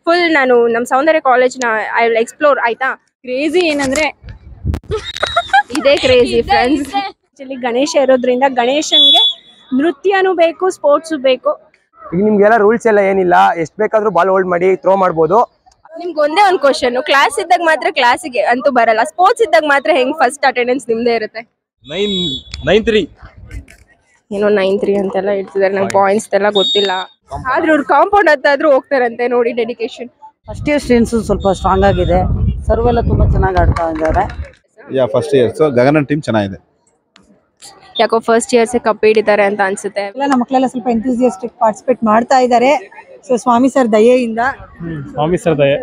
Full ನಾನು ನಮ್ಮ ಸೌಂದರ್ಯ ಕಾಲೇಜ್ನ ಐ ವಿಲ್ ಎಕ್ಸ್ಪ್ಲೋರ್ ಆಯ್ತಾ ಕ್ರೇಜಿ ಏನಂದ್ರೆ ಇದೇ ಕ್ರೇಜಿ ಫ್ರೆಂಡ್ಸ್ ಆಕ್ಚುಲಿ ಗಣೇಶ ಇರೋದ್ರಿಂದ ಗಣೇಶನ್ಗೆ ನೃತ್ಯನೂ ಬೇಕು ಸ್ಪೋರ್ಟ್ಸು ಬೇಕು ಈಗ ನಿಮ್ಗೆಲ್ಲ ರೂಲ್ಸ್ ಎಲ್ಲ ಏನಿಲ್ಲ ಎಷ್ಟು ಬೇಕಾದ್ರೂ ಬಾಲ್ ಹೋಲ್ಡ್ ಮಾಡಿ ಥ್ರೋ ಮಾಡ್ಬೋದು ನಿಮ್ಗೆ ಒಂದೇ ಒಂದು ಕ್ವಶನ್ ಕ್ಲಾಸ್ ಇದ್ದಾಗ ಮಾತ್ರ ಕ್ಲಾಸಿಗೆ ಅಂತೂ ಬರಲ್ಲ ಸ್ಪೋರ್ಟ್ಸ್ ಇದ್ದಾಗ ಮಾತ್ರ ಹೆಂಗ್ ಫಸ್ಟ್ ಅಟೆಂಡೆನ್ಸ್ ನಿಮ್ದೇ ಇರುತ್ತೆ ನೈನ್ ನೈನ್ ತ್ರೀ ಏನೋ ನೈನ್ ತ್ರೀ ಅಂತೆಲ್ಲ ಇಡ್ತಿದ್ದಾರೆ ನಂಗೆ ಪಾಯಿಂಟ್ಸ್ ಎಲ್ಲ ಗೊತ್ತಿಲ್ಲ ಆದ್ರೆ ಅವ್ರು ಕಾಂಪೌಂಡ್ ಹತ್ತಾದ್ರೂ ಹೋಗ್ತಾರಂತೆ ನೋಡಿ ಡೆಡಿಕೇಶನ್ ಫಸ್ಟ್ ಇಯರ್ ಸ್ಟೂಡೆಂಟ್ಸ್ ಸ್ವಲ್ಪ ಸ್ಟ್ರಾಂಗ್ ಆಗಿದೆ ಸರ್ವ್ ಎಲ್ಲ ತುಂಬಾ ಚೆನ್ನಾಗಿ ಆಡ್ತಾ ಇದ್ದಾರೆ yeah first year so Gagana team ಚೆನ್ನಾಗಿದೆ ಯಾಕೋ ಫಸ್ಟ್ ಇಯರ್ಸ್ ಕಪ್ ಹಿಡಿತಾರೆ ಅಂತ ಅನ್ಸುತ್ತೆ ಎಲ್ಲ ನಮ್ಮ ಮಕ್ಕಳೆಲ್ಲ ಸ್ವಲ್ಪ ಎಂಥೂಸಿಯಸ್ಟಿಕ್ ಪಾರ್ಟಿಸಿಪೇಟ್ ಮಾಡ್ತಾ ಇದ್ದಾರೆ ಸೊ ಸ್ವಾಮಿ ಸರ್ ದಯೆಯಿಂದ ಸ್ವಾಮಿ ಸರ್ ದಯ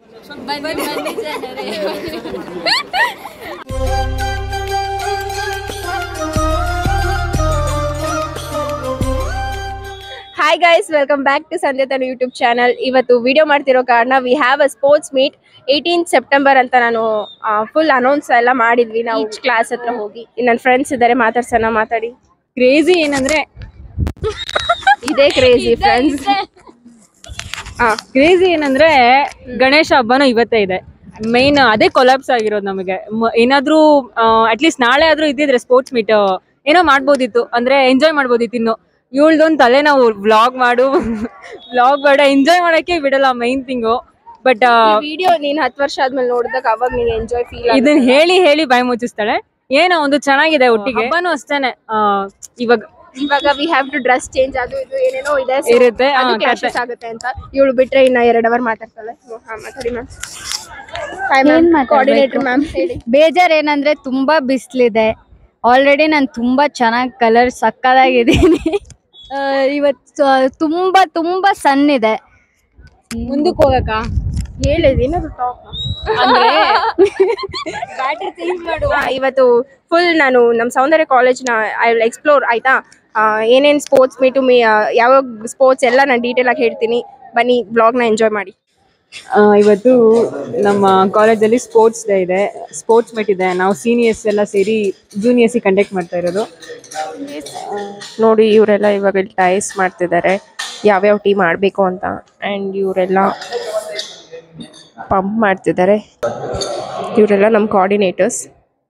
hi guys welcome back to Sanje Tanu YouTube channel ಇವತ್ತು ವಿಡಿಯೋ ಮಾಡ್ತಿರೋ ಕಾರಣ we have a sports meet eighteen September ಅಂತ ನಾನು ಫುಲ್ ಅನೌನ್ಸ್ ಎಲ್ಲ ಮಾಡಿದ್ವಿ ನಾವು ಕ್ಲಾಸ್ ಹತ್ರ ಹೋಗಿ ನನ್ನ ಫ್ರೆಂಡ್ಸ್ ಇದ್ದಾರೆ ಮಾತಾಡ್ಸೋಣ ಮಾತಾಡಿ ಕ್ರೇಜಿ ಏನಂದ್ರೆ ಇದೇ ಕ್ರೇಜಿ ಫ್ರೆಂಡ್ಸ್ ಹಾ ಕ್ರೇಜಿ ಏನಂದ್ರೆ ಗಣೇಶ ಹಬ್ಬನೂ ಇವತ್ತೇ ಇದೆ ಮೈನ್ ಅದೇ ಕೊಲಾಪ್ಸ್ ಆಗಿರೋದು ನಮಗೆ ಮ- ಏನಾದ್ರೂ ಅಟ್ಲೀಸ್ಟ್ ನಾಳೆ ಆದ್ರೂ ಇದ್ದಿದ್ರೆ ಸ್ಪೋರ್ಟ್ಸ್ ಮೀಟ್ ಏನೋ ಮಾಡ್ಬೋದಿತ್ತು ಅಂದ್ರೆ ಎಂಜಾಯ್ ಮಾಡ್ಬೋದಿತ್ತು ಇನ್ನು ಇವಳ್ದೊಂದು ತಲೆ ನಾವು ವ್ಲಾಗ್ ಮಾಡು ವ್ಲಾಗ್ ಬೇಡ ಎಂಜಾಯ್ ಮಾಡಕ್ಕೆ ಬಿಡಲ್ಲ ಮೈನ್ ಥಿಂಗು ಬಟ್ ವಿಡಿಯೋ ನೀನ್ ಹತ್ತು ವರ್ಷ ಆದ್ಮೇಲೆ ನೋಡಿದಾಗ ಅವಾಗ ನೀನ್ ಎಂಜಾಯ್ ಫೀಲ್ ಇದನ್ನ ಹೇಳಿ ಹೇಳಿ ಬಾಯಿ ಮುಚ್ಚಿಸ್ತಾಳೆ ಏನೋ ಒಂದು ಚೆನ್ನಾಗಿದೆ ಒಟ್ಟಿಗೆ ಹಬ್ಬನೂ ಅಷ್ಟೇನೆ ಆ, ಇವಾಗ ಇವಾಗ we have to dress change ಅದು ಇದು ಏನೇನೋ ಇದೆ so ಇರುತ್ತೆ, ಹಾ, ಅದು clashes ಆಗುತ್ತೆ ಅಂತ ಇವಳು ಬಿಟ್ರೆ ಇನ್ನ ಎರಡ್ ಅವರ್ ಮಾತಾಡ್ತಾಳೆ ಹಾ ಮಾತಾಡಿ ಮ್ಯಾಮ್ ಕೋಆರ್ಡಿನೇಟರ್ ಮ್ಯಾಮ್ ಹೇಳಿ ಬೇಜಾರ್ ಏನಂದ್ರೆ ತುಂಬಾ ಬಿಸಿಲಿದೆ ಆಲ್ರೆಡಿ ನಾನು ತುಂಬಾ ಚೆನ್ನಾಗಿ ಕಲರ್ ಸಕ್ಕದಾಗಿದ್ದೀನಿ ಇವತ್ತು ತುಂಬಾ ತುಂಬಾ ಸನ್ ಇದೆ ಮುಂದಕ್ಕೆ ಹೋಗಕ್ಕ ಹೇಳಿದ್ ಏನಾದ್ರು ಟಾಪ್ ಅಂದ್ರೆ ಇವತ್ತು ಫುಲ್ ನಾನು ನಮ್ಮ ಸೌಂದರ್ಯ ಕಾಲೇಜ್ನ ಐ ವಿಲ್ ಎಕ್ಸ್ಪ್ಲೋರ್ ಆಯ್ತಾ ಆ, ಏನೇನ್ ಸ್ಪೋರ್ಟ್ಸ್ ಮೀಟು ಮೀ ಯಾವ ಸ್ಪೋರ್ಟ್ಸ್ ಎಲ್ಲ ನಾನು ಡೀಟೇಲ್ ಆಗಿ ಹೇಳ್ತೀನಿ ಬನ್ನಿ ಬ್ಲಾಗ್ನ ಎಂಜಾಯ್ ಮಾಡಿ ಆ, ಇವತ್ತು ನಮ್ಮ ಕಾಲೇಜಲ್ಲಿ ಸ್ಪೋರ್ಟ್ಸ್ ಡೇ ಇದೆ ಸ್ಪೋರ್ಟ್ಸ್ ಮೀಟ್ ಇದೆ ನಾವು ಸೀನಿಯರ್ಸ್ ಎಲ್ಲ ಸೇರಿ ಜೂನಿಯರ್ಸ್ ಕಂಡಕ್ಟ್ ಮಾಡ್ತಾ ಇರೋದು ನೋಡಿ ಇವರೆಲ್ಲ ಇವಾಗ ಇಲ್ಲಿ ಟೈಸ್ ಮಾಡ್ತಿದ್ದಾರೆ ಯಾವ್ಯಾವ ಟೀಮ್ ಆಡಬೇಕು ಅಂತ ಆ್ಯಂಡ್ ಇವರೆಲ್ಲ ಪಂಪ್ ಮಾಡ್ತಿದ್ದಾರೆ ಇವರೆಲ್ಲ ನಮ್ಮ ಕೋಆರ್ಡಿನೇಟರ್ಸ್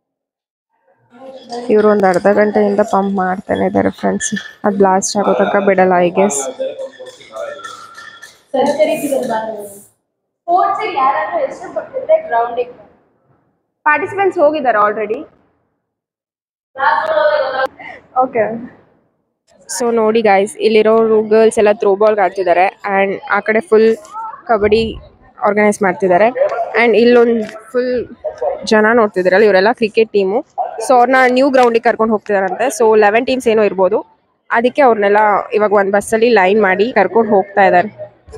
ಇವರು ಒಂದು ಅರ್ಧ ಗಂಟೆಯಿಂದ ಪಂಪ್ ಮಾಡ್ತಾನೆ ಇದ್ದಾರೆ ಫ್ರೆಂಡ್ಸ್ ಅದು ಲಾಸ್ಟ್ ಆಗೋ ತನಕ ಬಿಡಲ್ಲ ಐ ಗೆಸ್ ಪಾರ್ಟಿಸಿಪೆಂಟ್ಸ್ ಹೋಗಿದ್ದಾರೆ ಆಲ್ರೆಡಿ ಓಕೆ ಸೊ ನೋಡಿ ಗಾಯ್ಸ್ ಇಲ್ಲಿರೋರು ಗರ್ಲ್ಸ್ ಎಲ್ಲ ಥ್ರೋ ಬಾಲ್ ಆಡ್ತಿದ್ದಾರೆ ಆ್ಯಂಡ್ ಆ ಕಡೆ ಫುಲ್ ಕಬಡ್ಡಿ ಆರ್ಗನೈಸ್ ಮಾಡ್ತಿದ್ದಾರೆ ಆ್ಯಂಡ್ ಇಲ್ಲೊಂದು ಫುಲ್ ಜನ ನೋಡ್ತಿದ್ದಾರಲ್ಲ ಇವರೆಲ್ಲ ಕ್ರಿಕೆಟ್ ಟೀಮು ಸೊ ಅವ್ರನ್ನ ನ್ಯೂ ಗ್ರೌಂಡಿಗೆ ಕರ್ಕೊಂಡು ಹೋಗ್ತಿದಾರಂತೆ ಸೊ ಲೆವೆನ್ ಟೀಮ್ಸ್ ಏನೋ ಇರ್ಬೋದು ಅದಕ್ಕೆ ಅವ್ರನ್ನೆಲ್ಲ ಇವಾಗ ಒಂದು ಬಸ್ಸಲ್ಲಿ ಲೈನ್ ಮಾಡಿ ಕರ್ಕೊಂಡು ಹೋಗ್ತಾ ಇದ್ದಾರೆ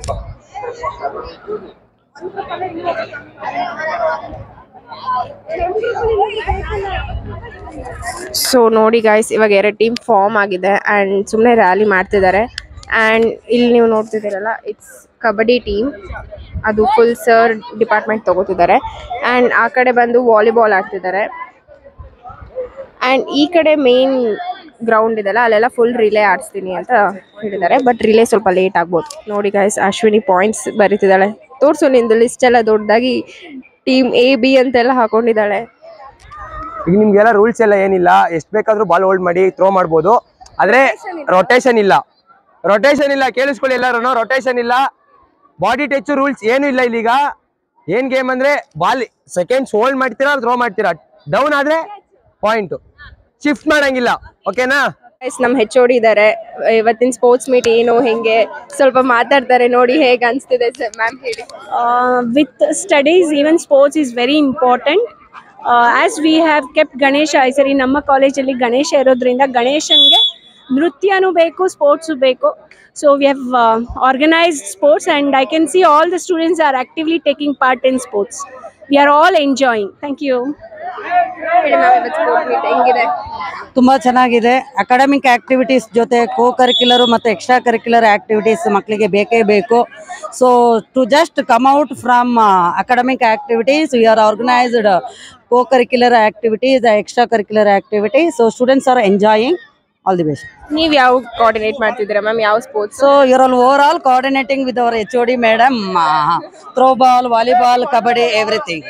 ಸೊ ನೋಡಿ ಗಾಯ್ಸ್ ಇವಾಗ ಎರಡು ಟೀಮ್ ಫಾರ್ಮ್ ಆಗಿದೆ ಆ್ಯಂಡ್ ಸುಮ್ಮನೆ ರ್ಯಾಲಿ ಮಾಡ್ತಿದ್ದಾರೆ ಆ್ಯಂಡ್ ಇಲ್ಲಿ ನೀವು ನೋಡ್ತಿದ್ದೀರಲ್ಲ ಇಟ್ಸ್ ಕಬಡ್ಡಿ ಟೀಮ್ ಅದು ಫುಲ್ ಸರ್ ಡಿಪಾರ್ಟ್ಮೆಂಟ್ ತಗೋತಿದ್ದಾರೆ ಆ್ಯಂಡ್ ಆ ಕಡೆ ಬಂದು ವಾಲಿಬಾಲ್ ಆಡ್ತಿದ್ದಾರೆ ಆ್ಯಂಡ್ ಈ ಕಡೆ ಮೇನ್ ಗ್ರೌಂಡ್ ಇದೆಲ್ಲ ಅಲ್ಲೆಲ್ಲ ಫುಲ್ ರಿಲೇ ಆಡಿಸ್ತೀನಿ ಅಂತ ಹೇಳಿದ್ದಾರೆ ಬಟ್ ರಿಲೇ ಸ್ವಲ್ಪ ಲೇಟ್ ಆಗ್ಬೋದು ನೋಡಿ ಗಾಯ್ಸ್ ಅಶ್ವಿನಿ ಪಾಯಿಂಟ್ಸ್ ಬರೀತಿದ್ದಾಳೆ ತೋರಿಸು ನಿಂದು ಲಿಸ್ಟ್ ಎಲ್ಲ ದೊಡ್ಡದಾಗಿ ಟೀಮ್ ಎ ಬಿ ಅಂತೆಲ್ಲ ಹಾಕೊಂಡಿದ್ದಾಳೆ ಈಗ ನಿಮ್ಗೆಲ್ಲ ರೂಲ್ಸ್ ಎಲ್ಲ ಏನಿಲ್ಲ ಎಷ್ಟು ಬೇಕಾದ್ರೂ ಬಾಲ್ ಹೋಲ್ಡ್ ಮಾಡಿ ಥ್ರೋ ಮಾಡ್ಬೋದು ಆದ್ರೆ ರೊಟೇಷನ್ ಇಲ್ಲ ರೊಟೇಷನ್ ಇಲ್ಲ ಕೇಳಿಸ್ಕೊಳ್ಳಿ ಎಲ್ಲರೂ ರೊಟೇಷನ್ ಇಲ್ಲ ಬಾಡಿ ಟಚ್ ರೂಲ್ಸ್ ಏನು ಇಲ್ಲ ಇಲ್ಲೀಗ ಏನ್ ಗೇಮ್ ಅಂದ್ರೆ ಬಾಲ್ ಸೆಕೆಂಡ್ಸ್ ಹೋಲ್ಡ್ ಮಾಡ್ತೀರಾ ಥ್ರೋ ಮಾಡ್ತೀರಾ ಡೌನ್ ಆದ್ರೆ ಪಾಯಿಂಟ್ ಶಿಫ್ಟ್ ಮಾಡಂಗಿಲ್ಲ ಓಕೆನಾ ಗೈಸ್ ನಮ್ಮ ಹೆಚ್ ಓಡಿ ಇದ್ದಾರೆ ಇವತ್ತಿನ ಸ್ಪೋರ್ಟ್ಸ್ ಮೀಟ್ ಏನು ಹೆಂಗೆ ಸ್ವಲ್ಪ ಮಾತಾಡ್ತಾರೆ ನೋಡಿ ಹೇಗೆ ಅನಿಸ್ತಿದೆ ಸರ್ ಮ್ಯಾಮ್ ಹೇಳಿ with studies even sports is very important as we have kept Ganesha ಸರಿ ನಮ್ಮ ಕಾಲೇಜಲ್ಲಿ ಗಣೇಶ ಇರೋದ್ರಿಂದ ಗಣೇಶನ್ಗೆ ನೃತ್ಯನೂ ಬೇಕು ಸ್ಪೋರ್ಟ್ಸು ಬೇಕು so we have organised sports and I can see all the students are actively taking part in sports we are all enjoying thank you ಹೇಳಿ ma'am ಇವತ್ತು sports meet ಹೆಂಗಿದೆ ತುಂಬಾ ಚೆನ್ನಾಗಿದೆ ಅಕಾಡೆಮಿಕ್ ಆಕ್ಟಿವಿಟೀಸ್ ಜೊತೆ ಕೋ ಕರಿಕ್ಯುಲರ್ ಮತ್ತೆ extra curricular activities ಮಕ್ಕಳಿಗೆ ಬೇಕೇ ಬೇಕು so to just come out from academic activities we are organised co curricular activities extra curricular activities so students are enjoying all the best ನೀವ್ ಯಾವ coordinate ಮಾಡ್ತಿದ್ದೀರಾ ma'am ಯಾವ sports so your all over all coordinating with our H O D madam throw ball volleyball kabaddi everything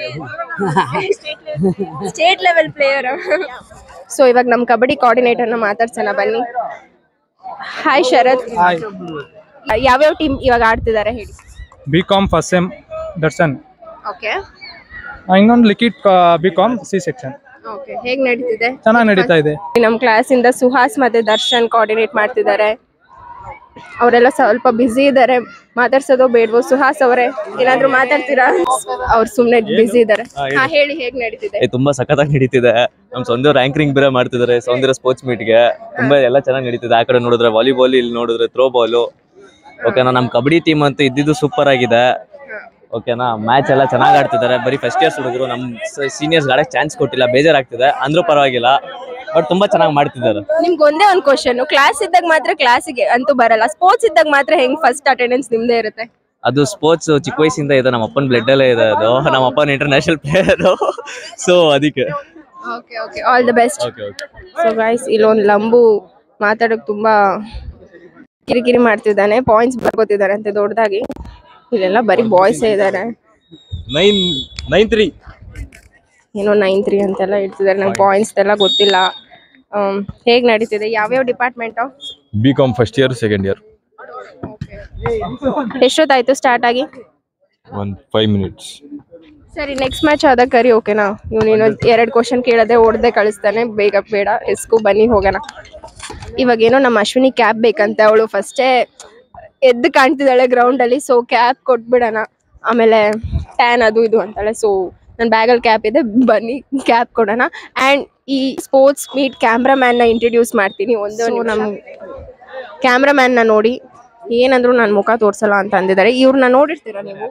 state level player so ಇವಾಗ ನಮ್ ಕಬಡ್ಡಿ ಕೋಆರ್ಡಿನೇಟರ್ನ ಮಾತಾಡ್ಸೋಣ ಬನ್ನಿ hi ಶರತ್ ಯಾವ್ಯಾವ team ಇವಾಗ ಆಡ್ತಿದ್ದಾರೆ ಹೇಳಿ B com first sem Darshan okay ಇನ್ನೊಂದು liquid B com C section okay ಹೇಗ್ ನಡೀತಿದೆ ಚೆನ್ನಾಗಿ ನಡೀತಾ ಇದೆ ನಮ್ ಕ್ಲಾಸ್ ಇಂದ ಸುಹಾಸ್ ಮತ್ತೆ ದರ್ಶನ್ ಕೋಆರ್ಡಿನೇಟ್ ಮಾಡ್ತಿದ್ದಾರೆ ಅವರೆಲ್ಲ ಸ್ವಲ್ಪ ಬ್ಯುಸಿ ಇದ್ದಾರೆ ಮಾತಾಡ್ಸೋದು ಬೇಡವೋ ಸುಹಾಸ್ ಅವರೇ ಏನಾದ್ರು ಮಾತಾಡ್ತೀರಾ ಅವ್ರು ಸುಮ್ನೆ ಬ್ಯುಸಿ ಇದ್ದಾರೆ ಹಾ ಹೇಳಿ ಹೇಗ್ ನಡೀತಿದೆ ಏ ತುಂಬಾ ಸಖತ್ತಾಗಿ ನಡೀತಿದೆ ನಮ್ ಸೌಂದರ್ಯ ರ್ಯಾಂಕಿಂಗ್ ಬೇರೆ ಮಾಡ್ತಿದ್ದಾರೆ ಸೌಂದರ್ಯ ಸ್ಪೋರ್ಟ್ಸ್ ಮೀಟ್ಗೆ ತುಂಬಾ ಎಲ್ಲ ಚೆನ್ನಾಗಿ ನಡೀತಿದೆ ಆ ಕಡೆ ನೋಡಿದ್ರೆ ವಾಲಿಬಾಲ್ ಇಲ್ಲಿ ನೋಡಿದ್ರೆ ಥ್ರೋ ಬಾಲು ಓಕೆನಾ ನಮ್ ಕಬಡ್ಡಿ ಟೀಮ್ ಅಂತೂ ಇದ್ದಿದ್ದು ಸೂಪರ್ ಆಗಿದೆ ಓಕೆನಾ ಮ್ಯಾಚ್ ಎಲ್ಲ ಚೆನ್ನಾಗಿ ಆಡ್ತಿದ್ದಾರೆ ಬರೀ ಫಸ್ಟ್ ಇಯರ್ಸ್ ಹುಡುಗರು ನಮ್ ಸೀನಿಯರ್ಸ್ ಆಡಕ್ ಚಾನ್ಸ್ ಕೊಟ್ಟಿಲ್ಲ ಬೇಜಾರಾಗ್ತಿದೆ ಅಂದ್ರೂ ಪರವಾಗಿಲ್ಲ ಬಟ್ ತುಂಬಾ ಚೆನ್ನಾಗಿ ಮಾಡ್ತಿದ್ದಾರೆ ನಿಮ್ಗೆ ಒಂದೇ ಒಂದ್ ಕ್ವಶನ್ ಕ್ಲಾಸ್ ಇದ್ದಾಗ ಮಾತ್ರ ಕ್ಲಾಸಿಗೆ ಅಂತೂ ಬರಲ್ಲ ಸ್ಪೋರ್ಟ್ಸ್ ಇದ್ದಾಗ ಮಾತ್ರ ಹೆಂಗ್ ಫಸ್ಟ್ ಅಟೆಂಡೆನ್ಸ್ ನಿಮ್ದೇ ಇರುತ್ತೆ ಅದು ಸ್ಪೋರ್ಟ್ಸ್ ಚಿಕ್ಕ ವಯಸ್ಸಿಂದ ಇದೆ ನಮ್ಮ ಅಪ್ಪನ ಬ್ಲಡ್ ಅಲ್ಲೇ ಇದೆ ಅದು ನಮ್ಮ ಅಪ್ಪನ ಇಂಟರ್ನ್ಯಾಷನಲ್ ಪ್ಲೇಯರ್ ಸೊ ಅದಕ್ಕೆ okay okay all the best okay okay so guys ಇಲ್ಲೊಂದು ಲಂಬು ಮಾತಾಡೋಕೆ ತುಂಬಾ ಕಿರಿಕಿರಿ ಮಾಡ್ತಿದ್ದಾನೆ ಪಾಯಿಂಟ್ಸ್ ಬರ್ಕೋತಿದ್ದಾರೆ ಅಂತೆ ದೊಡ್ಡದಾಗಿ ಇಲ್ಲೆಲ್ಲ ಬರೀ ಬಾಯ್ಸೇ ಇದ್ದಾರೆ ನೈನ್ ನೈನ್ ತ್ರೀ ಏನೋ ನೈನ್ ತ್ರೀ ಅಂತೆಲ್ಲ ಇಡ್ತಿದ್ದಾರೆ ನಂಗೆ ಪಾಯಿಂಟ್ಸ್ ಎಲ್ಲ ಗೊತ್ತಿಲ್ಲ ಹೇಗೆ ನಡೀತಿದೆ ಯಾವ್ಯಾವ department B com first year second year ಎಷ್ಟೊತ್ತಾಯ್ತು ಸ್ಟಾರ್ಟ್ ಆಗಿ ಒಂದು ಫೈವ್ ಮಿನಿಟ್ಸ್ ಸರಿ ನೆಕ್ಸ್ಟ್ ಮ್ಯಾಚ್ ಆದಾಗ ಕರಿ ಓಕೆನಾ ಇವನೇನೋ ಎರಡು ಕ್ವಶನ್ ಕೇಳದೆ ಹೊಡೆದೇ ಕಳಿಸ್ತಾನೆ ಬೇಗ ಬೇಡ ಎಸ್ಕು ಬನ್ನಿ ಹೋಗೋಣ ಇವಾಗ ಏನೋ ನಮ್ಮ ಅಶ್ವಿನಿ ಕ್ಯಾಬ್ ಬೇಕಂತೆ ಅವಳು ಫಸ್ಟೇ ಎದ್ದು ಕಾಣ್ತಿದ್ದಾಳೆ ಗ್ರೌಂಡಲ್ಲಿ ಸೊ ಕ್ಯಾಬ್ ಕೊಟ್ಬಿಡೋಣ ಆಮೇಲೆ ಟ್ಯಾನ್ ಅದು ಇದು ಅಂತಾಳೆ ಸೊ ನನ್ನ ಬ್ಯಾಗಲ್ಲಿ ಕ್ಯಾಪ್ ಇದೆ ಬನ್ನಿ ಕ್ಯಾಬ್ ಕೊಡೋಣ ಆ್ಯಂಡ್ ಈ ಸ್ಪೋರ್ಟ್ಸ್ ಮೀಟ್ ಕ್ಯಾಮ್ರಾಮ್ಯಾನ್ನ ಇಂಟ್ರಡ್ಯೂಸ್ ಮಾಡ್ತೀನಿ ಒಂದು ನಮ್ಮ ಕ್ಯಾಮ್ರಾಮ್ಯಾನ್ನ ನೋಡಿ ಏನಂದ್ರು ನನ್ನ ಮುಖ ತೋರ್ಸಲ್ಲ ಅಂತ ಅಂದಿದ್ದಾರೆ ಇವ್ರನ್ನ ನೋಡಿರ್ತೀರಾ ನೀವು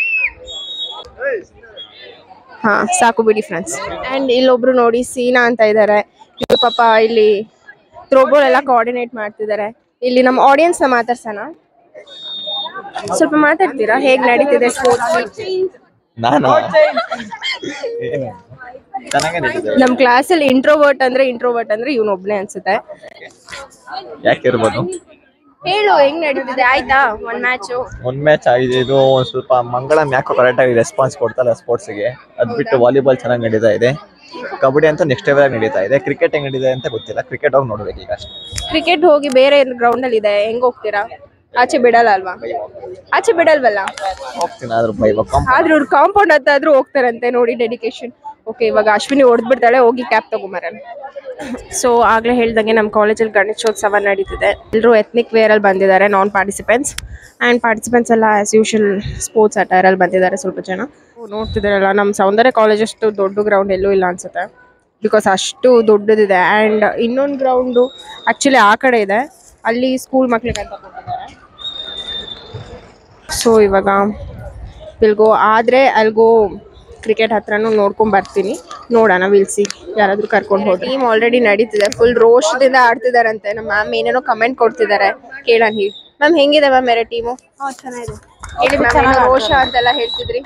ಹಾ ಸಾಕು ಬಿಡಿ ಫ್ರೆಂಡ್ಸ್ ಅಂಡ್ ಇಲ್ಲೊಬ್ರು ನೋಡಿ ಸೀನಾ ಅಂತ ಇದ್ದಾರೆ ಇವ್ರು ಪಾಪ ಇಲ್ಲಿ ಥ್ರೋಬೋಲ್ ಎಲ್ಲ ಕೋಆರ್ಡಿನೇಟ್ ಮಾಡ್ತಿದ್ದಾರೆ ಇಲ್ಲಿ ನಮ್ಮ ಆಡಿಯನ್ಸ್ ನ ಮಾತಾಡ್ಸೋಣ ಸ್ವಲ್ಪ ಮಾತಾಡ್ತೀರಾ ಹೇಗ್ ನಡೀತಿದೆ ಸ್ಪೋರ್ಟ್ಸ್ ನಾನು ಚೆನ್ನಾಗೇ ನಡೀತಿದೆ ನಮ್ ಕ್ಲಾಸಲ್ಲಿ ಇಂಟ್ರೋವರ್ಟ್ ಅಂದ್ರೆ ಇಂಟ್ರೋವರ್ಟ್ ಅಂದ್ರೆ ಇವ್ನೊಬ್ನೇ ಅನ್ಸುತ್ತೆ ಯಾಕೆ ಇರ್ಬೋದು ಹೇಳು ಹೆಂಗ್ ನಡೀತಿದೆ ಆಯ್ತಾ ಒಂದ್ ಮ್ಯಾಚು ಒಂದ್ ಮ್ಯಾಚ್ ಆಗಿದೆ ಇದು ಒಂದ್ ಸ್ವಲ್ಪ ಮಂಗಳಂ ಯಾಕೋ ಕರೆಕ್ಟ್ ಆಗಿ ರೆಸ್ಪಾನ್ಸ್ ಕೊಡ್ತಲ್ಲ ಸ್ಪೋರ್ಟ್ಸ್ಗೆ ಅದ್ ಬಿಟ್ಟು ವಾಲಿಬಾಲ್ ಚೆನ್ನಾಗಿ ನಡೀತಾ ಇದೆ ಕಬಡ್ಡಿ ಅಂತ ನೆಕ್ಸ್ಟ್ ಲೆವೆಲ್ ಆಗಿ ನಡೀತಾ ಇದೆ ಕ್ರಿಕೆಟ್ ಹೆಂಗ್ ನಡೀತಾ ಅಂತ ಗೊತ್ತಿಲ್ಲ ಕ್ರಿಕೆಟ್ ಹೋಗಿ ನೋಡ್ಬೇಕು ಈಗ ಅಷ್ಟೇ ಕ್ರಿಕೆಟ್ ಹೋಗಿ ಬೇರೆ ಗ್ರೌಂಡ್ ಅಲ್ಲಿ ಇದೆ ಹೆಂಗ್ ಹೋಗ್ತೀರಾ ಆಚೆ ಬಿಡಲ್ಲ ಅಲ್ವಾ ಆಚೆ ಬಿಡಲ್ವಲ್ಲ ಹೋಗ್ತೀನಿ ಆದ್ರೂ ಬೈ ಆದ್ರೂ ಅವ್ರು ಕಾಂಪೌಂಡ್ ಹತ್ತಾದ್ರೂ ಹೋಗ್ತಾರಂತೆ ನೋಡಿ ಡೆಡಿಕೇಶನ್ ಓಕೆ ಇವಾಗ ಅಶ್ವಿನಿ ಹೊಡೆದ್ಬಿಡ್ತಾಳೆ ಹೋಗಿ ಕ್ಯಾಪ್ ತಗೊಂಬರೋಣ ಸೊ ಆಗ್ಲೇ ಹೇಳ್ದಂಗೆ ನಮ್ಮ ಕಾಲೇಜಲ್ಲಿ ಗಣೇಶೋತ್ಸವ ನಡೀತಿದೆ ಎಲ್ಲರೂ ಎತ್ನಿಕ್ ವೇರಲ್ಲಿ ಬಂದಿದ್ದಾರೆ ನಾನ್ ಪಾರ್ಟಿಸಿಪೆಂಟ್ಸ್ ಆ್ಯಂಡ್ ಪಾರ್ಟಿಸಿಪೆಂಟ್ಸ್ ಎಲ್ಲ ಆಸ್ ಯೂಶಲ್ ಸ್ಪೋರ್ಟ್ಸ್ ಅಟೈರಲ್ಲಿ ಬಂದಿದ್ದಾರೆ ಸ್ವಲ್ಪ ಜನ ನೋಡ್ತಿದ್ದಾರಲ್ಲ ನಮ್ಮ ಸೌಂದರ್ಯ ಕಾಲೇಜ್ ಅಷ್ಟು ದೊಡ್ಡ ಗ್ರೌಂಡ್ ಎಲ್ಲೂ ಇಲ್ಲ ಅನ್ಸುತ್ತೆ ಬಿಕಾಸ್ ಅಷ್ಟು ದೊಡ್ಡದಿದೆ ಆ್ಯಂಡ್ ಇನ್ನೊಂದು ಗ್ರೌಂಡು ಆ್ಯಕ್ಚುಲಿ ಆ ಕಡೆ ಇದೆ ಅಲ್ಲಿ ಸ್ಕೂಲ್ ಮಕ್ಳಿಗೆ ಅಂತ ಕೊಟ್ಟಿದ್ದಾರೆ ಸೊ ಇವಾಗ ಇಲ್ಗೋ ಆದರೆ ಅಲ್ಗೋ ಕ್ರಿಕೆಟ್ ಹತ್ರನೂ ನೋಡ್ಕೊಂಡ್ ಬರ್ತೀನಿ ನೋಡೋಣ ವಿಲ್ಸಿ ಯಾರಾದ್ರೂ ಕರ್ಕೊಂಡು ಹೋದ್ರೆ ಟೀಮ್ ಆಲ್ರೆಡಿ ನಡೀತಿದೆ ಫುಲ್ ರೋಷದಿಂದ ಆಡ್ತಿದಾರಂತೆ ನಮ್ಮ ಮ್ಯಾಮ್ ಏನೇನೋ ಕಮೆಂಟ್ ಕೊಡ್ತಿದ್ದಾರೆ ಕೇಳೋಣ ಹೇಳಿ ಮ್ಯಾಮ್ ಹೆಂಗಿದೆ ಮ್ಯಾಮ್ ಬೇರೆ ಟೀಮು ಚೆನ್ನಾಗಿದೆ ಹೇಳಿ ಮ್ಯಾಮ್ ರೋಷ ಅಂತೆಲ್ಲ ಹೇಳ್ತಿದ್ರಿ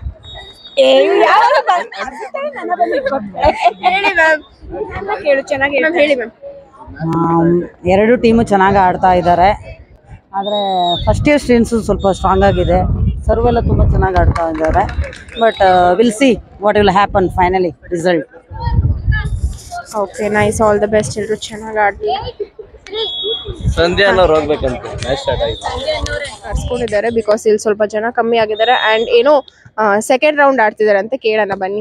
ಹೇಳಿ ಮ್ಯಾಮ್ ಕೇಳು ಚೆನ್ನಾಗಿ ಮ್ಯಾಮ್ ಹೇಳಿ ಮ್ಯಾಮ್ ಆಮ್, ಎರಡು ಟೀಮು ಚೆನ್ನಾಗಿ ಆಡ್ತಾ ಇದ್ದಾರೆ ಆದರೆ ಫಸ್ಟ್ ಇಯರ್ ಸ್ಟೂಡೆಂಟ್ಸು ಸ್ವಲ್ಪ ಸ್ಟ್ರಾಂಗ್ ಆಗಿದೆ ಸರ್ವ್ ಎಲ್ಲ ತುಂಬ ಚೆನ್ನಾಗಿ ಆಡ್ತಾ ಇದ್ದಾರೆ but will see what will happen finally result okay nice all the best ಎಲ್ಲರೂ ಚೆನ್ನಾಗಿ ಆಡ್ಲಿ ಸಂಧ್ಯಾ ಅನ್ನೋರು ಹೋಗ್ಬೇಕಂತ ಮ್ಯಾಚ್ ಸ್ಟಾರ್ಟ್ ಆಗಿದೆ ಕರ್ಸ್ಕೊಂಡಿದ್ದಾರೆ ಬಿಕಾಸ್ ಇಲ್ಲಿ ಸ್ವಲ್ಪ ಜನ ಕಮ್ಮಿ ಆಗಿದ್ದಾರೆ ಆ್ಯಂಡ್ ಏನೋ ಸೆಕೆಂಡ್ ರೌಂಡ್ ಆಡ್ತಿದ್ದಾರೆ ಅಂತ ಕೇಳೋಣ ಬನ್ನಿ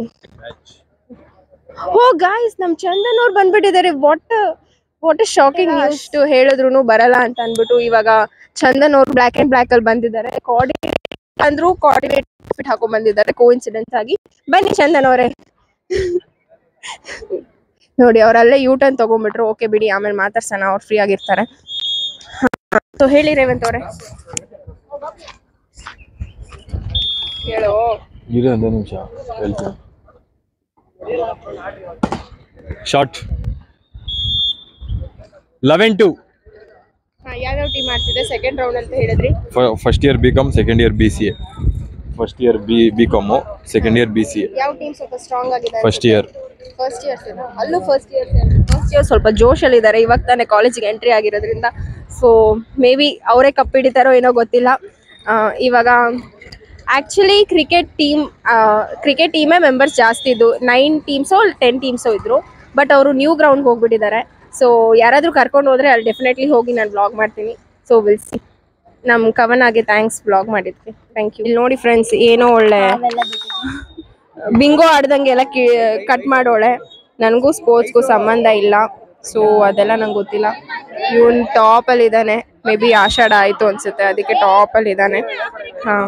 ಓ ಗಾಯ್ಸ್ ನಮ್ ಚಂದನ್ ಅವ್ರು ಬಂದ್ಬಿಟ್ಟಿದ್ದಾರೆ ವಾಟ್ ವಾಟ್ ಶಾಕಿಂಗ್ ಅಷ್ಟು ಹೇಳಿದ್ರು ಬರಲ್ಲ ಅಂತ ಅನ್ಬಿಟ್ಟು ಇವಾಗ ಚಂದನ್ ಅವ್ರು ಬ್ಲ್ಯಾಕ್ ಅಂಡ್ ಬ್ಲ್ಯಾಕ್ ಅಲ್ಲಿ ಬಂದಿದ್ದಾರೆ ಕೋಆರ್ಡಿನೇಟ್ ಅಂದ್ರು ಕೋಆರ್ಡಿನೇಟ್ ಫಿಟ್ ಹಾಕೊಂಡ್ ಬಂದಿದ್ದಾರೆ ಕೋ ಇನ್ಸಿಡೆನ್ಸ್ ಆಗಿ ಬನ್ನಿ ಚಂದನ್ ಅವರೇ ನೋಡಿ ಅವರಲ್ಲೇ ಯೂ ಟರ್ನ್ ತಗೊಂಡ್ಬಿಟ್ರು ಓಕೆ ಬಿಡಿ ಆಮೇಲೆ ಮಾತಾಡ್ಸೋಣ ಅವ್ರು ಫ್ರೀ ಆಗಿರ್ತಾರೆ ಸೊ ಹೇಳಿ ರೇವಂತ್ ಅವರೇ ಹೇಳು ಇರು ಒಂದು ನಿಮಿಷ ಹೇಳ್ತೀನಿ ಶಾರ್ಟ್ ಲೆವೆನ್ ಟು ಹಾ, ಯಾವ್ಯಾವ ಟೀಮ್ ಆಡ್ತಿದೆ ಸೆಕೆಂಡ್ ರೌಂಡ್ ಅಂತ ಹೇಳಿದ್ರಿ first year B com second year B C A first year B B com second year B C A ಯಾವ ಟೀಮ್ ಸ್ವಲ್ಪ ಸ್ಟ್ರಾಂಗ್ ಆಗಿದೆ ಫಸ್ಟ್ ಇಯರ್ ಫಸ್ಟ್ ಇಯರ್ಸ್ ಅಲ್ಲೂ first years first year ಸ್ವಲ್ಪ ಜೋಶಲ್ಲಿದ್ದಾರೆ ಇವಾಗ ತಾನೇ ಕಾಲೇಜಿಗೆ ಎಂಟ್ರಿ ಆಗಿರೋದ್ರಿಂದ ಸೊ ಮೇ ಬಿ ಅವರೇ ಕಪ್ ಹಿಡಿತಾರೋ ಏನೋ ಗೊತ್ತಿಲ್ಲ ಆ, ಇವಾಗ ಆ್ಯಕ್ಚುಲಿ ಕ್ರಿಕೆಟ್ ಟೀಮ್ ಕ್ರಿಕೆಟ್ ಟೀಮೇ ಮೆಂಬರ್ಸ್ ಜಾಸ್ತಿ ಇದ್ದು ನೈನ್ ಟೀಮ್ಸೋ ಟೆನ್ ಟೀಮ್ಸೋ ಇದ್ರು ಬಟ್ ಅವರು ನ್ಯೂ ಗ್ರೌಂಡ್ಗೆ ಹೋಗ್ಬಿಟ್ಟಿದ್ದಾರೆ ಸೊ ಯಾರಾದರೂ ಕರ್ಕೊಂಡು ಹೋದ್ರೆ ಅಲ್ಲಿ ಡೆಫಿನೆಟ್ಲಿ ಹೋಗಿ ನಾನು ಬ್ಲಾಗ್ ಮಾಡ್ತೀನಿ ಸೊ ವಿಲ್ಸಿ ನಮ್ಮ ಕವನಾಗೆ ಥ್ಯಾಂಕ್ಸ್ ಬ್ಲಾಗ್ ಮಾಡಿದ್ವಿ ಥ್ಯಾಂಕ್ ಯು ಇಲ್ಲಿ ನೋಡಿ ಫ್ರೆಂಡ್ಸ್ ಏನೋ ಒಳ್ಳೆ ಬಿಂಗೋ ಆಡ್ದಂಗೆ ಎಲ್ಲ ಕಿ ಕಟ್ ಮಾಡೋಳೆ ನನಗೂ ಸ್ಪೋರ್ಟ್ಸ್ಗೂ ಸಂಬಂಧ ಇಲ್ಲ ಸೊ ಅದೆಲ್ಲ ನಂಗೆ ಗೊತ್ತಿಲ್ಲ ಇವನ್ ಟಾಪಲ್ಲಿ ಇದ್ದಾನೆ ಮೇ ಬಿ ಆಷಾಢ ಆಯಿತು ಅನ್ಸುತ್ತೆ ಅದಕ್ಕೆ ಟಾಪಲ್ಲಿ ಇದ್ದಾನೆ ಹಾಂ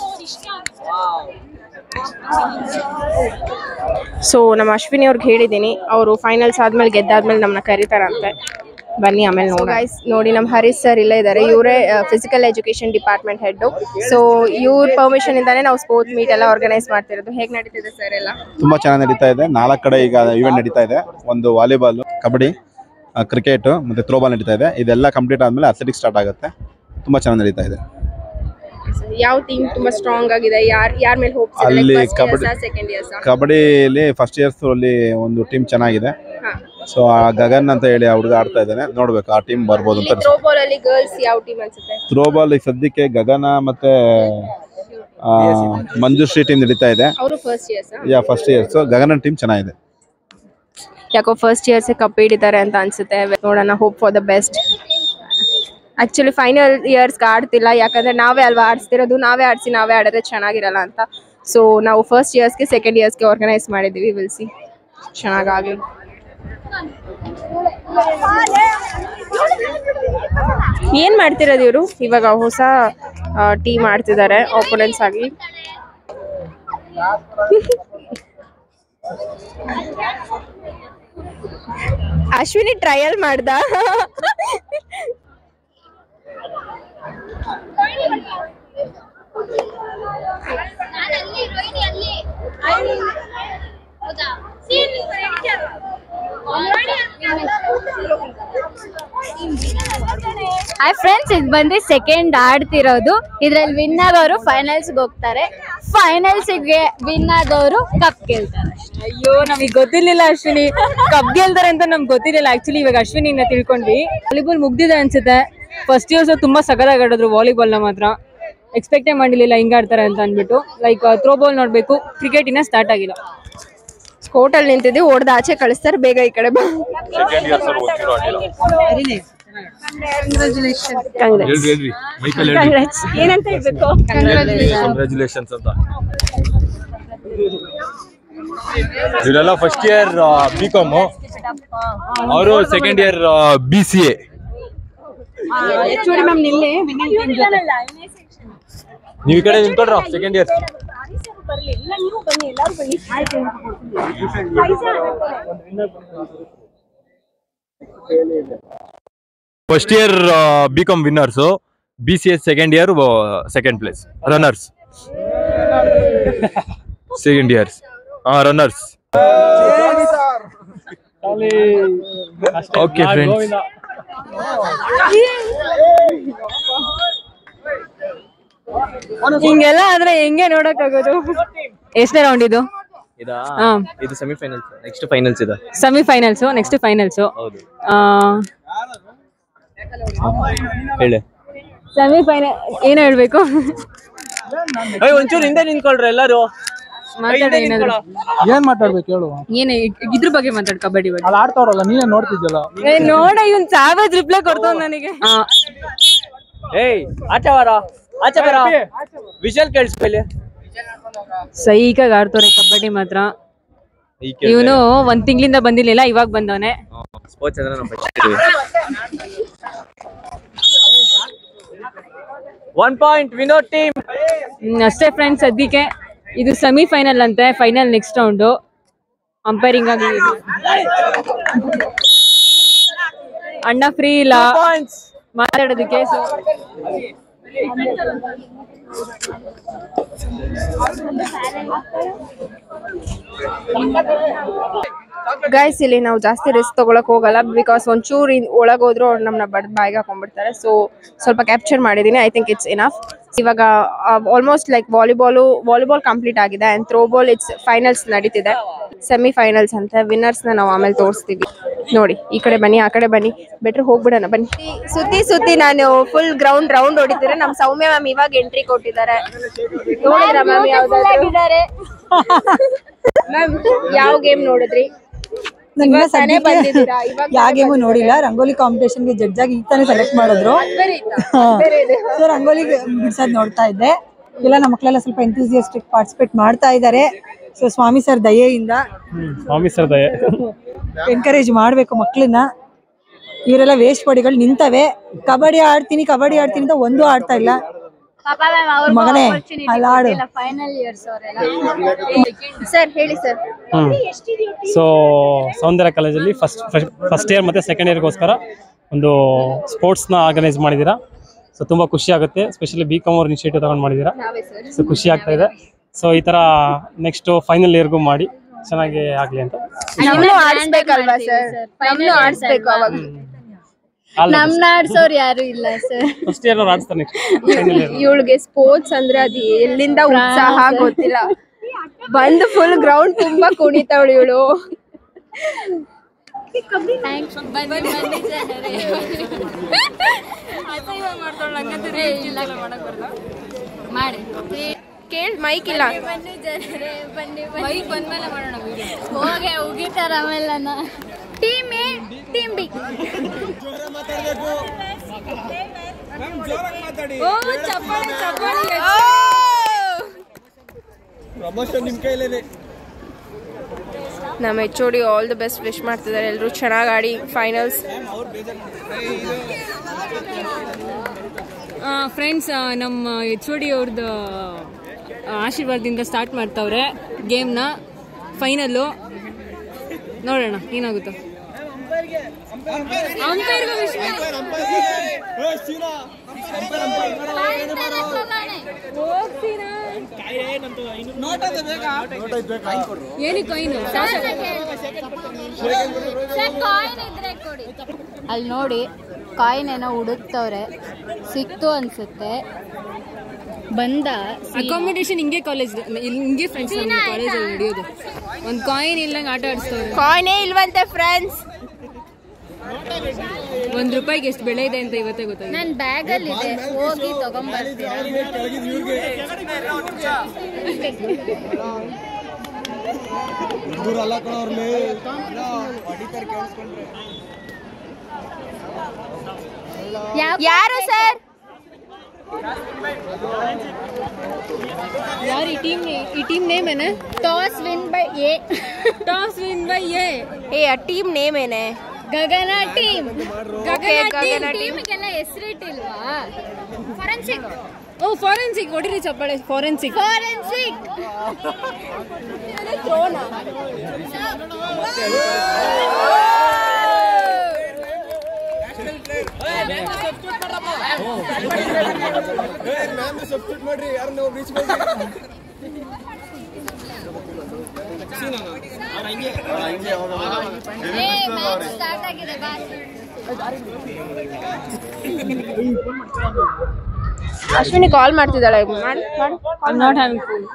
ಸೊ ನಮ್ಮ ಅಶ್ವಿನಿ ಅವ್ರಿಗೆ ಹೇಳಿದ್ದೀನಿ ಅವರು ಫೈನಲ್ಸ್ ಆದ್ಮೇಲೆ ಗೆದ್ದಾದ್ಮೇಲೆ ನಮ್ಮನ್ನ ಕರೀತಾರಂತೆ ಬನ್ನಿ ಆಮೇಲೆ ನೋಡಿ ಗೈಸ್ ನೋಡಿ ನಮ್ಮ ಹರೀಶ್ ಸರ್ ಇಲ್ಲೇ ಇದ್ದಾರೆ ಇವರೇ physical education department head so ಇವ್ರ ಪರ್ಮಿಷನ್ ಇಂದಾನೆ ನಾವು ಸ್ಪೋರ್ಟ್ಸ್ ಮೀಟ್ ಎಲ್ಲ ಆರ್ಗನೈಸ್ ಮಾಡ್ತಿರೋದು ಹೇಗೆ ನಡೀತಿದೆ ಸರ್ ಎಲ್ಲ ತುಂಬಾ ಚೆನ್ನಾಗಿ ನಡೀತಾ ಇದೆ ನಾಲ್ಕು ಕಡೆ ಈಗ ಇವೆಂಟ್ ನಡೀತಾ ಇದೆ ಒಂದು ವಾಲಿಬಾಲ್ ಕಬಡ್ಡಿ ಕ್ರಿಕೆಟ್ ಮತ್ತೆ ಥ್ರೋಬಾಲ್ ನಡೀತಾ ಇದೆ ಇದೆಲ್ಲ ಕಂಪ್ಲೀಟ್ ಆದ್ಮೇಲೆ ಅಥ್ಲೆಟಿಕ್ಸ್ ಸ್ಟಾರ್ಟ್ ಆಗುತ್ತೆ ತುಂಬಾ ಚೆನ್ನಾಗಿ ನಡೀತಾ ಇದೆ ಯಾವ ಟೀಮ್ ತುಂಬಾ ಸ್ಟ್ರಾಂಗ್ ಆಗಿದೆ ಯಾರ್ ಯಾರ ಮೇಲೆ ಹೋಪ್ಸ್ ಅಲ್ಲಿ ಕಬಡ್ಡಿ ಸೆಕೆಂಡ್ ಇಯರ್ಸ್ ಕಬಡ್ಡಿಲಿ ಫಸ್ಟ್ ಇಯರ್ಸ್ ಅಲ್ಲಿ ಒಂದು ಟೀಮ್ ಚೆನ್ನಾಗಿದೆ ಸೊ ಆ ಗಗನ್ ಅಂತ ಹೇಳಿ ಆ ಹುಡುಗ ಆಡ್ತಾ ಇದ್ದಾನೆ ನೋಡ್ಬೇಕು ಆ ಟೀಮ್ ಬರ್ಬೋದು ಅಂತ ಥ್ರೋ ಬಾಲ್ ಅಲ್ಲಿ ಗರ್ಲ್ಸ್ ಯಾವ ಟೀಮ್ ಅನ್ಸುತ್ತೆ ಥ್ರೋಬಾಲ್ ಈಗ ಸದ್ಯಕ್ಕೆ ಗಗನ ಮತ್ತೆ ಆ, ಮಂಜುಶ್ರೀ ಟೀಮ್ ನಡೀತಾ ಇದೆ ಅವರು first years yeah first years Gagana team ಚೆನ್ನಾಗಿದೆ ಯಾಕೋ ಫಸ್ಟ್ ಇಯರ್ಸ್ ಕಪ್ ಹಿಡಿತಾರೆ ಅಂತ ಅನ್ಸುತ್ತೆ ನೋಡೋಣ hope for the best actually final ಇಯರ್ಸ್ಗೆ ಆಡ್ತಿಲ್ಲ ಯಾಕಂದ್ರೆ ನಾವೇ ಅಲ್ವಾ ಆಡಿಸ್ತಿರೋದು ನಾವೇ ಆಡಿಸಿ ನಾವೇ ಆಡಿದ್ರೆ ಚೆನ್ನಾಗಿರಲ್ಲ ಅಂತ ಸೊ ನಾವು ಫಸ್ಟ್ ಇಯರ್ಸ್ಗೆ ಸೆಕೆಂಡ್ ಇಯರ್ಸ್ಗೆ ಆರ್ಗನೈಸ್ ಮಾಡಿದ್ದೀವಿ ವಿಲ್ಸಿ ಚೆನ್ನಾಗಾಗಲಿ ಏನ್ ಮಾಡ್ತಿರೋದು ಇವರು ಇವಾಗ ಹೊಸ ಟೀಮ್ ಆಡ್ತಿದ್ದಾರೆ ಆಪೋನೆಂಟ್ಸ್ ಆಗಿ ಅಶ್ವಿನಿ ಟ್ರಯಲ್ ಮಾಡ್ದ ಹಾಯ್ ಫ್ರೆಂಡ್ಸ್ ಇದು ಬಂದು ಸೆಕೆಂಡ್ ಆಡ್ತಿರೋದು ಇದ್ರಲ್ಲಿ ವಿನ್ ಆಗೋರು ಫೈನಲ್ಸ್ಗೆ ಹೋಗ್ತಾರೆ ಫೈನಲ್ಸ್ಗೆ ವಿನ್ ಆದವರು ಕಪ್ ಗೆಲ್ತಾರೆ ಅಯ್ಯೋ ನಮಗೆ ಗೊತ್ತಿರ್ಲಿಲ್ಲ ಅಶ್ವಿನಿ ಕಪ್ ಗೆಲ್ತಾರೆ ಅಂತ ನಮ್ಗೆ ಗೊತ್ತಿರಲಿಲ್ಲ ಆಕ್ಚುಲಿ ಇವಾಗ ಅಶ್ವಿನಿನ ತಿಳ್ಕೊಂಡ್ವಿ ವಾಲಿಬಾಲ್ ಮುಗ್ದಿದೆ ಅನ್ಸುತ್ತೆ ಫಸ್ಟ್ ಇಯರ್ಸ್ ತುಂಬಾ ಸಗದಾಗಿ ಆಡಿದ್ರು ವಾಲಿಬಾಲ್ ನ ಮಾತ್ರ ಎಕ್ಸ್ಪೆಕ್ಟೇ ಮಾಡಿರ್ಲಿಲ್ಲ ಹಿಂಗ್ ಆಡ್ತಾರೆ ಅಂತ ಅಂದ್ಬಿಟ್ಟು ಲೈಕ್ ಥ್ರೋ ಬಾಲ್ ನೋಡ್ಬೇಕು ಕ್ರಿಕೆಟ್ ಇನ್ನ ಸ್ಟಾರ್ಟ್ ಆಗಿಲ್ಲ ಕೋರ್ಟಲ್ಲಿ ನಿಂತಿದ್ದೆ ಹೊಡೆದು ಆಚೆ ಕಳಿಸ್ತಾರೆ ಬೇಗ ಈ ಕಡೆ ಬಾ ಸೆಕೆಂಡ್ ಇಯರ್ಸ್ ಅವ್ರು ಓದ್ತಿರೋ ಅಡ್ಡಿಲ್ಲ ಹೇಳ್ರಿ ಹೇಳ್ರಿ ಮೈಕಲ್ ಹೇಳ್ರಿ ಏನಂತ ಹೇಳ್ಬೇಕು ಕಂಗ್ರ್ಯಾಚುಲೇಷನ್ಸ್ ಅಂತ ಇವರೆಲ್ಲ ಫಸ್ಟ್ ಇಯರ್ ಬಿ ಕಾಮ್ ಅವರು second year B C A H ma'am ನಿನ್ನೆ ನೀವು ಈ ಕಡೆ ನಿಂತ್ಕೊಳ್ರ second year first year B com winners B C S second year second place runners second years ಹಾ ರನ್ನರ್ಸ್ ಓಕೆ ಫ್ರೆಂಡ್ಸ್ ಹಿಂಗೆಲ್ಲ ಆದ್ರೆ ಹೆಂಗೆ ನೋಡಕ್ ಆಗೋದು ಎಷ್ಟನೇ ರೌಂಡ್ ಇದು ಇದಾ ಹಾ. ಇದು ಸೆಮಿಫೈನಲ್ಸ್ ನೆಕ್ಸ್ಟ್ ಫೈನಲ್ಸ್ ಇದೆ ಸೆಮಿ ಫೈನಲ್ಸ್ ನೆಕ್ಸ್ಟ್ ಫೈನಲ್ಸ್ ಹೌದು ಹೇಳಿ ಸೆಮಿ ಫೈನಲ್ ಏನ್ ಹೇಳ್ಬೇಕು ಒಂಚೂರು ಹಿಂದೆ ನಿಂತ್ಕೊಳ್ರಿ ಎಲ್ಲರೂ ಮಾತಾಡಿ ಏನಾದ್ರು ಏನ್ ಮಾತಾಡ್ಬೇಕು ಹೇಳು ಏನ್ ಇದ್ರ ಬಗ್ಗೆ ಮಾತಾಡ್ ಕಬಡ್ಡಿ ಬಗ್ಗೆ ಅಲ್ಲಿ ಆಡ್ತಾವ್ರಲ್ಲ ನೀನೇ ನೋಡ್ತಿದ್ಯಲ್ಲ ಏ, ನೋಡ ಇವನ್ ಸಾವದ್ ರಿಪ್ಲೈ ಕೊಡ್ತಾವ್ ನನಗೆ ಏಯ್ ಆಚೆ ಬಾರ ಆಚೆ ಬಾರ ವಿಷಲ್ ಕೇಳಿಸ್ಕೊಳ್ಳಿ ಸೈಕಾಗ್ ಆಡ್ತವ್ರೆ ಕಬಡ್ಡಿ ಮಾತ್ರ ಇವನು ಒಂದ್ ತಿಂಗಳಿಂದ ಬಂದಿರ್ಲಿಲ್ಲ ಇವಾಗ ಬಂದವನೆ ಸ್ಪೋರ್ಟ್ಸ್ ಅಂದ್ರೆ ನಾವು ಬರ್ತಿದ್ದೀವಿ ಒನ್ ಪಾಯಿಂಟ್ ವಿನೋದ್ ಟೀಮ್ ಅಷ್ಟೇ ಫ್ರೆಂಡ್ಸ್ ಸದ್ಯಕ್ಕೆ ಇದು ಸೆಮಿ ಫೈನಲ್ ಅಂತೆ ಫೈನಲ್ ನೆಕ್ಸ್ಟ್ ರೌಂಡ್ ಅಂಪೈರಿಂಗ್ ಆಗಿ ಅಣ್ಣ ಫ್ರೀ ಇಲ್ಲ ಮಾತಾಡೋದಕ್ಕೆ ಸೊ ಗೈಸ್ ಇಲ್ಲಿ ನಾವು ಜಾಸ್ತಿ ರಿಸ್ಕ್ ತಗೊಳಕ್ ಹೋಗಲ್ಲ ಬಿಕಾಸ್ ಒಂಚೂರು ಇನ್ ಒಳಗೆ ಹೋದ್ರು ಅವ್ರು ನಮ್ಮನ್ನ ಬಡ್ ಬಾಯಿಗೆ ಹಾಕೊಂಡ್ಬಿಡ್ತಾರೆ ಸೊ ಸ್ವಲ್ಪ ಕ್ಯಾಪ್ಚರ್ ಮಾಡಿದ್ದೀನಿ ಐ ಥಿಂಕ್ ಇಟ್ಸ್ ಇನಫ್ ಇವಾಗ almost like volleyball volleyball complete ಆಗಿದೆ and throw ball it's finals ನಡೀತಿದೆ ಸೆಮಿ ಫೈನಲ್ಸ್ ಅಂತ ವಿನ್ನರ್ಸ್ನ ನಾವು ಆಮೇಲೆ ತೋರಿಸ್ತೀವಿ ನೋಡಿ ಈ ಕಡೆ ಬನ್ನಿ ಆ ಕಡೆ ಬನ್ನಿ ಬೆಟ್ರ್ ಹೋಗ್ಬಿಡೋಣ ಬನ್ನಿ ಸುತ್ತಿ ಸುತ್ತಿ ನಾನು ಫುಲ್ ಗ್ರೌಂಡ್ ರೌಂಡ್ ಹೊಡಿತೀರ ನಮ್ ಸೌಮ್ಯ ಮ್ಯಾಮ್ ಇವಾಗ ಎಂಟ್ರಿ ಕೊಟ್ಟಿದ್ದಾರೆ ನೋಡಿದ್ರ ಮ್ಯಾಮ್ ಯಾವ್ದಾದ್ರು ಮ್ಯಾಮ್ ಯಾವ ಗೇಮ್ ನೋಡಿದ್ರಿ ನಂಗೆ ಇವಾಗ ತಾನೇ ಬಂದಿದ್ದೀರಾ ಇವಾಗ ಯಾವ ಗೇಮು ನೋಡಿಲ್ಲ ರಂಗೋಲಿ ಕಾಂಪಿಟೇಷನ್ಗೆ ಜಡ್ಜ್ ಆಗಿ ಈಗ ತಾನೇ ಸೆಲೆಕ್ಟ್ ಮಾಡಿದ್ರು ಬೇರೆ ಇತ್ತಾ? ಬೇರೆ ಇದೆ ಸೊ ರಂಗೋಲಿ ಬಿಡ್ಸೋದ್ ನೋಡ್ತಾ ಇದ್ದೆ ಎಲ್ಲ ನಮ್ಮ ಮಕ್ಕಳೆಲ್ಲ ಸ್ವಲ್ಪ ಎಂಥೂಸಿಯಸ್ಟಿಕ್ ಪಾರ್ಟಿಸಿಪೇಟ್ ಮಾಡ್ತಾ ಇದ್ದಾರೆ ಸೊ ಸ್ವಾಮಿ ಸರ್ ದಯೆಯಿಂದ ಸ್ವಾಮಿ ಸರ್ ದಯೆ ಎನ್ಕರೇಜ್ ಮಾಡಬೇಕು ಮಕ್ಕಳನ್ನ ಇವರೆಲ್ಲ ವೇಸ್ಟ್ ಬಾಡಿಗಳು ನಿಂತವೆ ಕಬಡ್ಡಿ ಆಡ್ತೀನಿ ಕಬಡ್ಡಿ ಆಡ್ತೀನಿ ಅಂತ ಒಂದು ಆಡ್ತಾ ಇಲ್ಲ ಮಗನೇ ಅಲ್ಲಿ ಆಡು ಫೈನಲ್ ಇಯರ್ಸ್ ಅವರೆಲ್ಲ ಸರ್ ಹೇಳಿ ಸರ್ ಹ್ಮ್ ಸೊ ಸೌಂದರ್ಯ ಕಾಲೇಜಲ್ಲಿ ಫಸ್ಟ್ ಫಸ್ಟ್ ಇಯರ್ ಮತ್ತೆ ಸೆಕೆಂಡ್ ಇಯರ್ಗೋಸ್ಕರ ಒಂದು ಸ್ಪೋರ್ಟ್ಸ್ನ ಆರ್ಗನೈಸ್ ಮಾಡಿದ್ದೀರಾ ಸೊ ತುಂಬ ಖುಷಿ ಆಗುತ್ತೆ ಸ್ಪೆಷಲಿ ಬಿ ಕಾಮ್ ಅವ್ರ ಇನಿಷಿಯೇಟಿವ್ ತಗೊಂಡು ಮಾಡಿದ್ದೀರಾ ಸೊ ಖುಷಿ ಆಗ್ತಾ ಇದೆ ಸೊ ಈ ಥರ ನೆಕ್ಸ್ಟ್ ಫೈನಲ್ ಇಯರ್ಗೂ ಮಾಡಿ ಚೆನ್ನಾಗಿ ಆಗಲಿ ಅಂತ ನಮ್ನು ಆಡಿಸ್ಬೇಕಲ್ವಾ ಸರ್ ನಮ್ನು ಆಡಿಸ್ಬೇಕು ಅವಾಗ ನಮ್ನ ಆಡ್ಸೋರ್ ಯಾರು ಇಲ್ಲ ಸರ್ ಫಸ್ಟ್ ಇಯರ್ ಅವ್ರು ಆಡಿಸ್ತಾರೆ ನೆಕ್ಸ್ಟ್ ಫೈನಲ್ ಇಯರ್ ಇವಳಿಗೆ ಸ್ಪೋರ್ಟ್ಸ್ ಅಂದ್ರೆ ಅದು ಎಲ್ಲಿಂದ ಉತ್ಸಾಹ ಗೊತ್ತಿಲ್ಲ ಬಂದು ಫುಲ್ ಗ್ರೌಂಡ್ ತುಂಬಾ ಕುಣಿತಾವಳು ಇವಳು ಮಾಡಿ ಕೇಳ್ ಮೈಕ್ ಇಲ್ಲ ಬನ್ನಿ ಜನರೇ ಬನ್ನಿ ಬೈಕ್ ಬಂದ್ಮೇಲೆ ಮಾಡೋಣ ಹೋಗೆ ಉಗಿತಾರ ಆಮೇಲೆ ಟೀಮ್ ಎ ಟೀಮ್ ಬಿ ಓ ಚಪ್ಪಾಳೆ ಚಪ್ಪಾಳೆ ನಮ್ಮ H O D all the best wish ಮಾಡ್ತಿದ್ದಾರೆ ಎಲ್ಲರೂ ಚೆನ್ನಾಗಿ ಆಡಿ ಫೈನಲ್ಸ್ ಫ್ರೆಂಡ್ಸ್ ನಮ್ಮ ಎಚ್ ಒ ಡಿ ಅವ್ರದ್ದು ಆಶೀರ್ವಾದದಿಂದ ಸ್ಟಾರ್ಟ್ ಮಾಡ್ತಾವ್ರೆ ಗೇಮ್ನ ಫೈನಲ್ಲು ನೋಡೋಣ ಏನಾಗುತ್ತೋ ಅಂಪೈರ್ಗೂ wish ಏನಕ್ಕೆ ಕಾಯಿನು ಅಲ್ಲಿ ನೋಡಿ ಕಾಯಿನ್ ಏನೋ ಹುಡುಕ್ತವ್ರೆ ಸಿಕ್ತು ಅನ್ಸುತ್ತೆ ಬಂದ ಅಕಾಮಿಡೇಷನ್ ಹಿಂಗೆ ಕಾಲೇಜ್ ಹಿಂಗೆ ಫ್ರೆಂಡ್ಸ್ ನಮ್ಮ ಕಾಲೇಜಲ್ಲಿ ನಡೆಯೋದು ಒಂದು ಕಾಯಿನ್ ಇಲ್ಲಂಗೆ ಆಟ ಆಡಿಸ್ತವ್ರೆ ಕಾಯಿನೇ ಇಲ್ವಂತೆ ಫ್ರೆಂಡ್ಸ್ ಒಂದ್ ರೂಪಾಯಿಗೆ ಎಷ್ಟು ಬೆಲೆ ಇದೆ ಅಂತ ಇವತ್ತೇ ಗೊತ್ತಾಗಿದೆ ನನ್ ಬ್ಯಾಗ್ ಅಲ್ಲಿ ಇದೆ ಹೋಗಿ ತಗೊಂಡ್ಬರ್ತೀರಾ ಯಾರು ಸರ್ ಯಾರು ಈ ಟೀಮ್ ಈ ಟೀಮ್ ನೇಮ್ ಏನ toss win by A toss win by A ಏ ಆ ಟೀಮ್ ನೇಮ್ ಏನೇ Gagana team Okay, Gagana team. ಟೀಮ್ಗೆಲ್ಲ ಹೆಸರಿಟ್ಟಿಲ್ವಾ ಫಾರೆನ್ಸಿಕ್ ಓ ಫಾರೆನ್ಸಿಕ್ ಹೊಡಿರಿ ಚಪ್ಪಾಳೆ ಫಾರೆನ್ಸಿಕ್ ಫಾರೆನ್ಸಿಕ್ ಸ್ಟಾರ್ಟ್ ಆಗಿದೆ ಬಾ ಅಶ್ವಿನಿ ಕಾಲ್ ಮಾಡ್ತಿದ್ದಾಳೆ ಮಾಡಿ ಮಾಡಿ I'm not having food.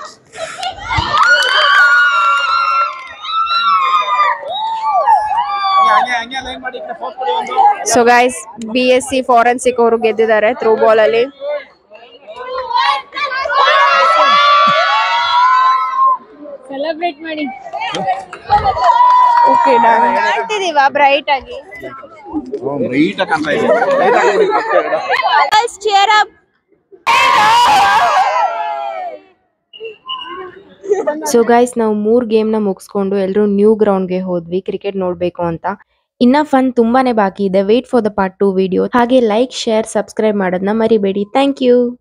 So guys B S C forensic ಅವರು ಗೆದ್ದಿದ್ದಾರೆ ಥ್ರೂ ಬಾಲ್ ಅಲ್ಲಿ ಸೆಲೆಬ್ರೇಟ್ ಮಾಡಿ ಓಕೆ ಮಾಡ್ತಿದೀವ ಬ್ರೈಟ್ ಆಗಿ ಚೇರ್ ಅಪ್ ಸೊ ಗೈಸ್ ನಾವು ಮೂರು ಗೇಮ್ನ ಮುಗಿಸ್ಕೊಂಡು ಎಲ್ಲರೂ ನ್ಯೂ ಗ್ರೌಂಡ್ಗೆ ಹೋದ್ವಿ ಕ್ರಿಕೆಟ್ ನೋಡಬೇಕು ಅಂತ ಇನ್ನ ಫನ್ ತುಂಬಾನೇ ಬಾಕಿ ಇದೆ wait for the part two video ಹಾಗೆ ಲೈಕ್ ಶೇರ್ ಸಬ್ಸ್ಕ್ರೈಬ್ ಮಾಡೋದನ್ನ ಮರಿಬೇಡಿ ಥ್ಯಾಂಕ್ ಯು